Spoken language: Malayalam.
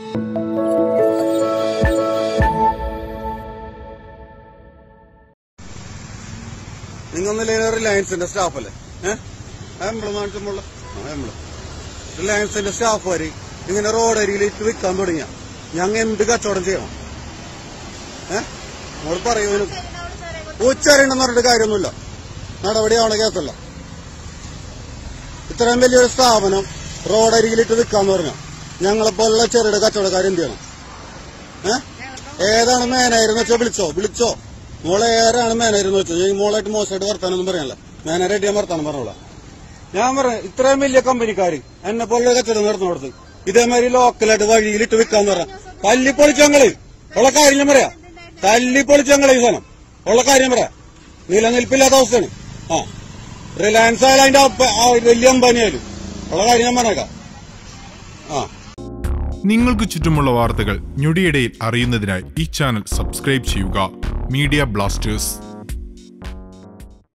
നിങ്ങൊന്നില്ലേ റിലയൻസിന്റെ സ്റ്റാഫല്ലേ ഏഹ് എംബ്ലം കാണിച്ചുമ്പോൾ എംബ്ലം റിലയൻസിന്റെ സ്റ്റാഫുകാര് ഇങ്ങനെ റോഡ് അരികിൽ ഇട്ട് വിൽക്കാൻ തുടങ്ങിയ ഞങ്ങ എന്ത് കച്ചവടം ചെയ്യണം ഏഹ് നമ്മൾ പറയൂ ഉച്ചറിയണമെന്ന് പറഞ്ഞിട്ട് കാര്യമൊന്നുമില്ല നടപടിയാണ് കേസല്ല ഇത്രയും വലിയൊരു സ്ഥാപനം റോഡ് അരികിലിട്ട് വിൽക്കാന്ന് പറഞ്ഞ ഞങ്ങളെപ്പോലുള്ള ചെറുകിട കച്ചവടക്കാർ എന്ത് ചെയ്യണം ഏഹ് ഏതാണ് മേനായിരുന്നു വെച്ചോ വിളിച്ചോ വിളിച്ചോ മോളെ ഏറാണ് മേനായിരുന്നു വെച്ചോ ഞാൻ മോളായിട്ട് മോശമായിട്ട് വർത്താനൊന്നും പറയാനല്ല മേനാരായിട്ട് ഞാൻ വർത്താനം പറഞ്ഞോളാം ഞാൻ പറയാം ഇത്രയും വലിയ കമ്പനിക്കാര് എന്നെ പോലുള്ള കച്ചവടം നടന്നു കൊടുത്ത് ഇതേമാതിരി ലോക്കലായിട്ട് വഴിയിലിട്ട് വിൽക്കാന്ന് പറഞ്ഞ തല്ലി പൊളിച്ചങ്ങള് ഉള്ള കാര്യം ഞാൻ പറയാം തല്ലി പൊളിച്ചങ്ങള് ഈ സാധനം ഉള്ള കാര്യം പറയാം നിലനിൽപ്പില്ലാത്ത അവസ്ഥയാണ് ആ റിലയൻസ് ആയാലും അതിന്റെ അപ്പ- ആ വലിയ അംബാനി ആയാലും ഉള്ള കാര്യം ഞാൻ പറഞ്ഞേക്കാം ആ നിങ്ങൾക്ക് ചുറ്റുമുള്ള വാർത്തകൾ ഞൊടിയിടയിൽ അറിയുന്നതിനായി ഈ ചാനൽ സബ്സ്ക്രൈബ് ചെയ്യുക മീഡിയ ബ്ലാസ്റ്റേഴ്സ്